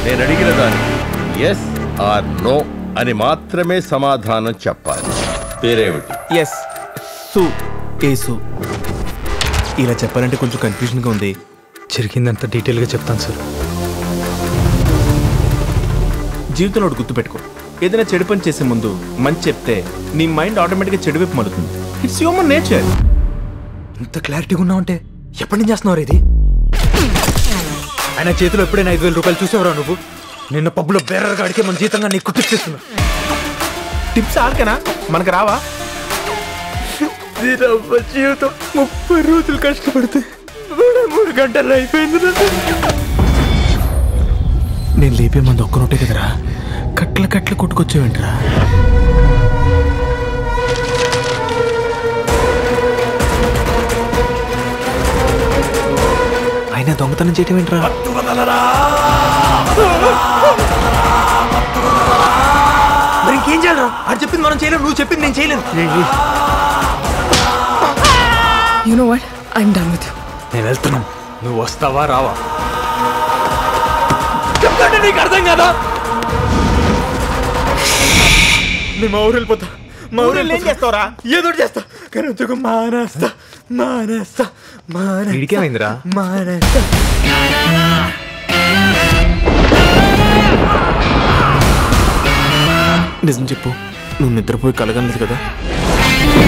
నేను అడిగిన దానికి ఎస్ ఆర్ నో అని మాత్రమే సమాధానం చెప్పాలి పేరేమిటి ఎస్ సు ఏసు ఇలా చెప్పాలంటే కొంచెం కన్ఫ్యూజన్గా ఉంది జరిగిందంత డీటెయిల్గా చెప్తాను సార్ జీవితంలో ఒకటి గుర్తుపెట్టుకో ఏదైనా చెడు పని చేసే ముందు మంచి చెప్తే నీ మైండ్ ఆటోమేటిక్గా చెడు వైపు మలుతుంది ఇట్స్ హ్యూమన్ నేచర్ ఇంత క్లారిటీగా ఉన్నావంటే ఎప్పటి నుంచి చేస్తున్నావు ఇది ఆయన చేతిలో ఎప్పుడైనా ఐదు వేల రూపాయలు చూసేవరా నువ్వు నిన్న పబ్బులో బేరర్ గాడికి మన జీతంగా నీకు కుట్టిస్తున్నా టిప్స్ ఆడకనా మనకు రావా జీవితం ముప్పై రోజులు కష్టపడితే మూడు మూడు గంటలు అయిపోయింది నేను లేపే మంది ఒక్క నోటే కదరా కట్ల కట్ల కొట్టుకొచ్చేవేంట్రా అయినా దొంగతనం చేయటం ఏంట్రా మరి ఇంకేం చేయాలరా అది చెప్పింది మనం చేయలేము నువ్వు చెప్పింది నేను చేయలేను You know what? I'm done with you. నేను వెళ్తున్నాను నువ్వు వస్తావా రావా చెప్తాంటే నీకు అర్థం కదా నేను మా ఊరు వెళ్ళిపోతా మా ఊరు ఊరెళ్ళి ఏం చేస్తావురా? ఏదో ఒకటి చేస్తా కానీ ఉద్యోగం మానేస్తా మానేస్తా మానేస్తా వీడికేమైందిరా? మానేస్తా నిజం చెప్పు నువ్వు నిద్రపోయి కలగలేదు కదా